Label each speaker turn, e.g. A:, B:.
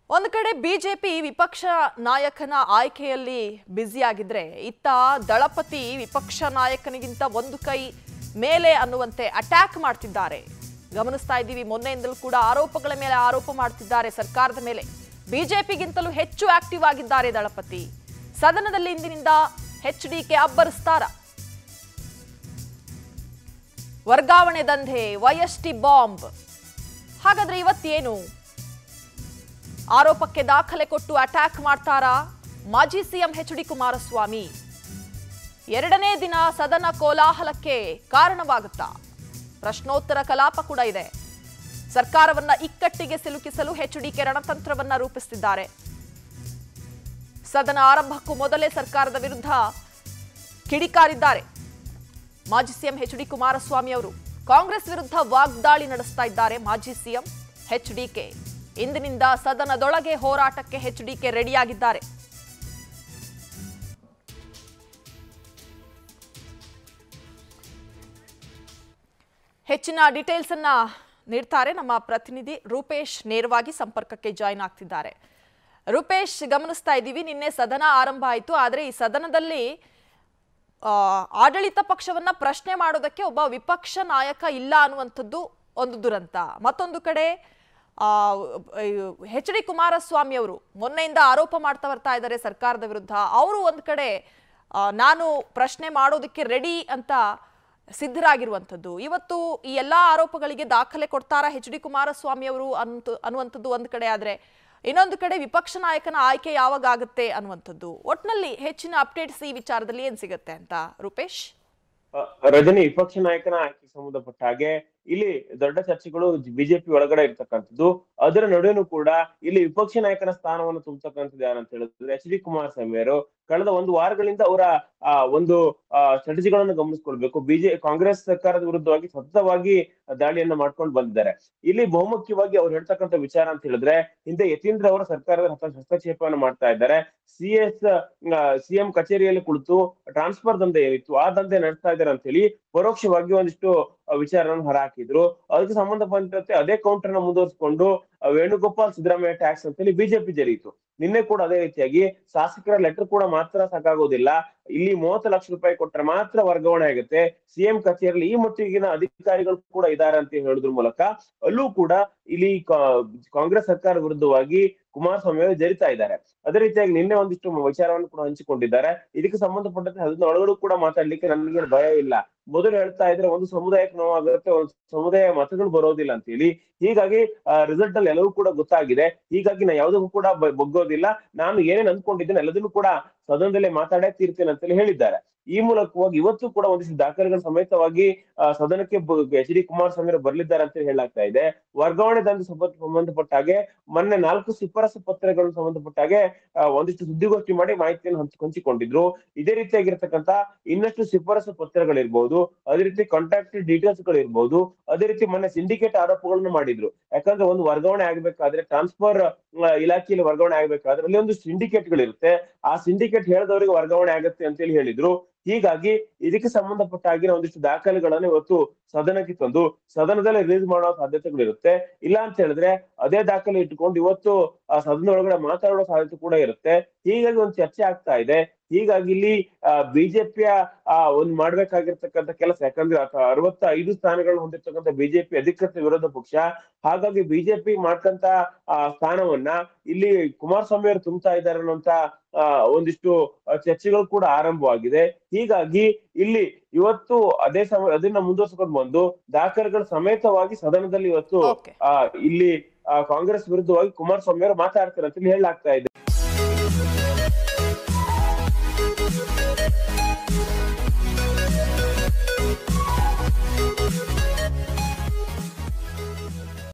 A: ಒಂದು ಕಡೆ ಬಿಜೆಪಿ ವಿಪಕ್ಷ ನಾಯಕನ ಆಯ್ಕೆಯಲ್ಲಿ ಬ್ಯುಸಿಯಾಗಿದ್ರೆ ಇತ್ತ ದಳಪತಿ ವಿಪಕ್ಷ ನಾಯಕನಿಗಿಂತ ಒಂದು ಕೈ ಮೇಲೆ ಅನ್ನುವಂತೆ ಅಟ್ಯಾಕ್ ಮಾಡ್ತಿದ್ದಾರೆ ಗಮನಿಸ್ತಾ ಇದ್ದೀವಿ ಮೊನ್ನೆಯಿಂದಲೂ ಕೂಡ ಆರೋಪಗಳ ಮೇಲೆ ಆರೋಪ ಮಾಡ್ತಿದ್ದಾರೆ ಸರ್ಕಾರದ ಮೇಲೆ ಬಿಜೆಪಿಗಿಂತಲೂ ಹೆಚ್ಚು ಆಕ್ಟಿವ್ ಆಗಿದ್ದಾರೆ ದಳಪತಿ ಸದನದಲ್ಲಿ ಇಂದಿನಿಂದ ಎಚ್ ಡಿ ಕೆ ಅಬ್ಬರಿಸ್ತಾರ ವರ್ಗಾವಣೆ ದಂಧೆ ವೈಎಸ್ಟಿ ಬಾಂಬ್ ಹಾಗಾದ್ರೆ ಇವತ್ತೇನು ಆರೋಪಕ್ಕೆ ದಾಖಲೆ ಕೊಟ್ಟು ಅಟ್ಯಾಕ್ ಮಾಡ್ತಾರಾ ಮಾಜಿ ಸಿಎಂ ಎಚ್ ಡಿ ಕುಮಾರಸ್ವಾಮಿ ಎರಡನೇ ದಿನ ಸದನ ಕೋಲಾಹಲಕ್ಕೆ ಕಾರಣವಾಗುತ್ತಾ ಪ್ರಶ್ನೋತ್ತರ ಕಲಾಪ ಕೂಡ ಇದೆ ಸರ್ಕಾರವನ್ನ ಇಕ್ಕಟ್ಟಿಗೆ ಸಿಲುಕಿಸಲು ಎಚ್ ಡಿ ಕೆ ರಣತಂತ್ರವನ್ನ ರೂಪಿಸುತ್ತಿದ್ದಾರೆ ಸದನ ಆರಂಭಕ್ಕೂ ಮೊದಲೇ ಸರ್ಕಾರದ ವಿರುದ್ಧ ಕಿಡಿಕಾರಿದ್ದಾರೆ ಮಾಜಿ ಸಿಎಂ ಎಚ್ ಡಿ ಕುಮಾರಸ್ವಾಮಿ ಅವರು ಕಾಂಗ್ರೆಸ್ ವಿರುದ್ಧ ವಾಗ್ದಾಳಿ ನಡೆಸ್ತಾ ಇದ್ದಾರೆ ಮಾಜಿ ಸಿಎಂ ಎಚ್ ಡಿಕೆ ಇಂದಿನಿಂದ ಸದನದೊಳಗೆ ಹೋರಾಟಕ್ಕೆ ಎಚ್ ಡಿಕೆ ರೆಡಿಯಾಗಿದ್ದಾರೆ ಹೆಚ್ಚಿನ ಡೀಟೇಲ್ಸ್ ಅನ್ನ ನೀಡ್ತಾರೆ ನಮ್ಮ ಪ್ರತಿನಿಧಿ ರೂಪೇಶ್ ನೇರವಾಗಿ ಸಂಪರ್ಕಕ್ಕೆ ಜಾಯಿನ್ ಆಗ್ತಿದ್ದಾರೆ ರೂಪೇಶ್ ಗಮನಿಸ್ತಾ ಇದ್ದೀವಿ ನಿನ್ನೆ ಸದನ ಆರಂಭ ಆಯಿತು ಆದರೆ ಈ ಸದನದಲ್ಲಿ ಆ, ಆಡಳಿತ ಪಕ್ಷವನ್ನ ಪ್ರಶ್ನೆ ಮಾಡೋದಕ್ಕೆ ಒಬ್ಬ ವಿಪಕ್ಷ ನಾಯಕ ಇಲ್ಲ ಅನ್ನುವಂಥದ್ದು ಒಂದು ದುರಂತ ಮತ್ತೊಂದು ಕಡೆ ಎಚ್ ಡಿ ಕುಮಾರಸ್ವಾಮಿ ಅವರು ಮೊನ್ನೆಯಿಂದ ಆರೋಪ ಮಾಡ್ತಾ ಬರ್ತಾ ಇದ್ದಾರೆ ಸರ್ಕಾರದ ವಿರುದ್ಧ ಅವರು ಒಂದು ಕಡೆ ಆ, ನಾನು ಪ್ರಶ್ನೆ ಮಾಡೋದಕ್ಕೆ ರೆಡಿ ಅಂತ ಸಿದ್ಧರಾಗಿರುವಂಥದ್ದು ಇವತ್ತು ಈ ಎಲ್ಲಾ ಆರೋಪಗಳಿಗೆ ದಾಖಲೆ ಕೊಡ್ತಾರಾ ಎಚ್ ಡಿ ಕುಮಾರಸ್ವಾಮಿ ಅವರು ಅಂತ ಅನ್ನುವಂಥದ್ದು ಒಂದು ಕಡೆ ಆದ್ರೆ ಇನ್ನೊಂದು ಕಡೆ ವಿಪಕ್ಷ ನಾಯಕನ ಆಯ್ಕೆ ಯಾವಾಗ ಆಗುತ್ತೆ ಅನ್ನುವಂಥದ್ದು ಒಟ್ನಲ್ಲಿ ಹೆಚ್ಚಿನ ಅಪ್ಡೇಟ್ಸ್ ಈ ವಿಚಾರದಲ್ಲಿ ಏನ್ ಸಿಗುತ್ತೆ ಅಂತ ರೂಪೇಶ್
B: ಅ, ರಜನಿ ವಿಪಕ್ಷ ನಾಯಕನ ಆಯ್ಕೆಗೆ ಸಂಬಂಧಪಟ್ಟ ಹಾಗೆ ಇಲ್ಲಿ ದೊಡ್ಡ ಚರ್ಚೆಗಳು ಬಿಜೆಪಿ ಒಳಗಡೆ ಇರ್ತಕ್ಕಂಥದ್ದು ಅದರ ನಡುವೆನೂ ಕೂಡ ಇಲ್ಲಿ ವಿಪಕ್ಷ ನಾಯಕನ ಸ್ಥಾನವನ್ನು ತುಂಬತಕ್ಕಂಥದ್ದು ಯಾರಂತ ಹೇಳಿದ್ರೆ ಎಚ್ ಡಿ ಕುಮಾರಸ್ವಾಮಿ ಅವರು ಕಳೆದ ಒಂದು ವಾರಗಳಿಂದ ಅವರ ಆ, ಒಂದು ಸ್ಟ್ರಾಟಜಿಗಳನ್ನು ಗಮನಿಸ್ಕೊಳ್ಬೇಕು ಬಿಜೆ ಕಾಂಗ್ರೆಸ್ ಸರ್ಕಾರದ ವಿರುದ್ಧವಾಗಿ ಸತತವಾಗಿ ದಾಳಿಯನ್ನ ಮಾಡ್ಕೊಂಡು ಬಂದಿದ್ದಾರೆ ಇಲ್ಲಿ ಬಹುಮುಖ್ಯವಾಗಿ ಅವ್ರು ಹೇಳ್ತಕ್ಕಂಥ ವಿಚಾರ ಅಂತ ಹೇಳಿದ್ರೆ ಹಿಂದೆ ಯತೀಂದ್ರ ಅವರ ಸರ್ಕಾರದ ಹಸ್ತ- ಹಸ್ತಕ್ಷೇಪವನ್ನು ಮಾಡ್ತಾ ಇದ್ದಾರೆ ಸಿ ಎಸ್ ಸಿಎಂ ಕಚೇರಿಯಲ್ಲಿ ಕುಳಿತು ಟ್ರಾನ್ಸ್ಫರ್ ದಂಧೆ ಏನಿತ್ತು ಆ ದಂಧೆ ನಡೆಸ್ತಾ ಇದ್ದಾರೆ ಅಂತ ಹೇಳಿ ಪರೋಕ್ಷವಾಗಿ ಒಂದಿಷ್ಟು ಆ, ವಿಚಾರವನ್ನು ಹೊರಹಾಕಿದ್ರು ಅದಕ್ಕೆ ಸಂಬಂಧಪಟ್ಟಂತೆ ಅದೇ ಕೌಂಟರ್ ನ ಮುಂದುವರಿಸಿಕೊಂಡು ಆ, ವೇಣುಗೋಪಾಲ್ ಸಿದ್ದರಾಮಯ್ಯ ಟ್ಯಾಕ್ಸ್ ಅಂತ ಹೇಳಿ ಬಿಜೆಪಿ ಜರಿಯಿತು ನಿನ್ನೆ ಕೂಡ ಅದೇ ರೀತಿಯಾಗಿ ಶಾಸಕರ ಲೆಟರ್ ಕೂಡ ಮಾತ್ರ ಸಾಕಾಗೋದಿಲ್ಲ ಇಲ್ಲಿ ಮೂವತ್ತು ಲಕ್ಷ ರೂಪಾಯಿ ಕೊಟ್ಟರೆ ಮಾತ್ರ ವರ್ಗಾವಣೆ ಆಗುತ್ತೆ ಸಿಎಂ ಕಚೇರಿಯಲ್ಲಿ ಈ ಮಟ್ಟಿಗಿನ ಅಧಿಕಾರಿಗಳು ಕೂಡ ಇದ್ದಾರೆ ಅಂತ ಹೇಳೋದ್ರ ಮೂಲಕ ಅಲ್ಲೂ ಕೂಡ ಇಲ್ಲಿ ಕಾ- ಕಾಂಗ್ರೆಸ್ ಸರ್ಕಾರ ವಿರುದ್ಧವಾಗಿ ಕುಮಾರಸ್ವಾಮಿ ಅವರು ಜರಿತಾ ಇದ್ದಾರೆ ಅದೇ ರೀತಿಯಾಗಿ ನಿನ್ನೆ ಒಂದಿಷ್ಟು ವಿಚಾರವನ್ನು ಕೂಡ ಹಂಚಿಕೊಂಡಿದ್ದಾರೆ ಇದಕ್ಕೆ ಸಂಬಂಧಪಟ್ಟಂತೆ ಅದನ್ನ ಒಳಗಡೆ ಕೂಡ ಮಾತಾಡ್ಲಿಕ್ಕೆ ನನಗೆ ಭಯ ಇಲ್ಲ ಮೊದಲು ಹೇಳ್ತಾ ಇದ್ರೆ ಒಂದು ಸಮುದಾಯಕ್ಕೆ ನೋವಾಗುತ್ತೆ ಒಂದು ಸಮುದಾಯ ಮತಗಳು ಬರೋದಿಲ್ಲ ಅಂತ ಹೇಳಿ ಹೀಗಾಗಿ ರಿಸಲ್ಟ್ ಅಲ್ಲಿ ಎಲ್ಲವೂ ಕೂಡ ಗೊತ್ತಾಗಿದೆ ಹೀಗಾಗಿ ನಾ ಯಾವುದಕ್ಕೂ ಕೂಡ ಬ- ಬಗ್ಗೋದಿಲ್ಲ ನಾನು ಏನೇನ್ ಅಂದ್ಕೊಂಡಿದ್ದೇನೆ ಎಲ್ಲದನ್ನು ಕೂಡ ಸದನದಲ್ಲೇ ಮಾತಾಡೇ ತೀರ್ತೇನೆ ಅಂತೇಳಿ ಹೇಳಿದ್ದಾರೆ ಈ ಮೂಲಕವಾಗಿ ಇವತ್ತು ಕೂಡ ಒಂದಿಷ್ಟು ದಾಖಲೆಗಳ ಸಮೇತವಾಗಿ ಆ, ಸದನಕ್ಕೆ ಎಚ್ ಡಿ ಕುಮಾರಸ್ವಾಮಿ ಅವರು ಬರ್ಲಿದ್ದಾರೆ ಅಂತ ಹೇಳಲಾಗ್ತಾ ಇದೆ ವರ್ಗಾವಣೆ ದಂಧೆ ಸಂಬಂಧ ಸಂಬಂಧಪಟ್ಟ ಹಾಗೆ ಮೊನ್ನೆ ನಾಲ್ಕು ಶಿಫಾರಸು ಪತ್ರಗಳು ಸಂಬಂಧಪಟ್ಟ ಹಾಗೆ ಆ, ಒಂದಿಷ್ಟು ಸುದ್ದಿಗೋಷ್ಠಿ ಮಾಡಿ ಮಾಹಿತಿಯನ್ನು ಹಂಚ್ ಹಂಚಿಕೊಂಡಿದ್ರು ಇದೇ ರೀತಿಯಾಗಿರ್ತಕ್ಕಂತ ಇನ್ನಷ್ಟು ಶಿಫಾರಸು ಪತ್ರಗಳಿರ್ಬೋದು ಅದೇ ರೀತಿ ಕಾಂಟ್ಯಾಕ್ಟ್ ಡೀಟೇಲ್ಸ್ ಗಳಿರ್ಬೋದು ಅದೇ ರೀತಿ ಮೊನ್ನೆ ಸಿಂಡಿಕೇಟ್ ಆರೋಪಗಳನ್ನು ಮಾಡಿದ್ರು ಯಾಕಂದ್ರೆ ಒಂದು ವರ್ಗಾವಣೆ ಆಗ್ಬೇಕಾದ್ರೆ ಟ್ರಾನ್ಸ್ಫರ್ ಇಲಾಖೆಯಲ್ಲಿ ವರ್ಗಾವಣೆ ಆಗ್ಬೇಕಾದ್ರೆ ಅಲ್ಲಿ ಒಂದು ಸಿಂಡಿಕೇಟ್ ಗಳಿರುತ್ತೆ ಆ ಸಿಂಡಿಕೇಟ್ ಹೇಳಿದವರಿಗೆ ವರ್ಗಾವಣೆ ಆಗುತ್ತೆ ಅಂತ ಹೇಳಿ ಹೇಳಿದ್ರು ಹೀಗಾಗಿ ಇದಕ್ಕೆ ಸಂಬಂಧಪಟ್ಟ ಹಾಗೆ ಒಂದಿಷ್ಟು ದಾಖಲೆಗಳನ್ನು ಇವತ್ತು ಸದನಕ್ಕೆ ತಂದು ಸದನದಲ್ಲಿ ರಿಲೀಸ್ ಮಾಡೋ ಸಾಧ್ಯತೆಗಳಿರುತ್ತೆ ಇಲ್ಲ ಅಂತ ಹೇಳಿದ್ರೆ ಅದೇ ದಾಖಲೆ ಇಟ್ಟುಕೊಂಡು ಇವತ್ತು ಆ ಸದನ ಒಳಗಡೆ ಮಾತಾಡೋ ಸಾಧ್ಯತೆ ಕೂಡ ಇರುತ್ತೆ ಹೀಗಾಗಿ ಒಂದು ಚರ್ಚೆ ಆಗ್ತಾ ಇದೆ ಹೀಗಾಗಿ ಇಲ್ಲಿ ಬಿಜೆಪಿಯ ಒಂದ್ ಮಾಡ್ಬೇಕಾಗಿರ್ತಕ್ಕಂಥ ಕೆಲಸ ಯಾಕಂದ್ರೆ ಅರವತ್ತ ಐದು ಸ್ಥಾನಗಳನ್ನು ಹೊಂದಿರ್ತಕ್ಕಂಥ ಬಿಜೆಪಿ ಅಧಿಕೃತ ವಿರೋಧ ಪಕ್ಷ ಹಾಗಾಗಿ ಬಿಜೆಪಿ ಮಾಡ್ಕಂತ ಆ ಸ್ಥಾನವನ್ನ ಇಲ್ಲಿ ಕುಮಾರಸ್ವಾಮಿ ಅವರು ತುಂಬ್ತಾ ಇದ್ದಾರೆ ಅನ್ನುವಂತ ಆ, ಒಂದಿಷ್ಟು ಆ, ಚರ್ಚೆಗಳು ಕೂಡ ಆರಂಭವಾಗಿದೆ ಹೀಗಾಗಿ ಇಲ್ಲಿ ಇವತ್ತು ಅದೇ ಸಮಯ ಅದನ್ನ ಮುಂದುವರ್ಸ್ಕೊಂಡು ಬಂದು ದಾಖಲೆಗಳ ಸಮೇತವಾಗಿ ಸದನದಲ್ಲಿ ಇವತ್ತು
A: ಓಕೆ
B: ಆ ಇಲ್ಲಿ ಆ, ಕಾಂಗ್ರೆಸ್ ವಿರುದ್ಧವಾಗಿ ಕುಮಾರಸ್ವಾಮಿ ಅವರು ಮಾತಾಡ್ತಾರೆ ಅಂತ ಹೇಳಿ ಹೇಳಲಾಗ್ತಾ ಇದೆ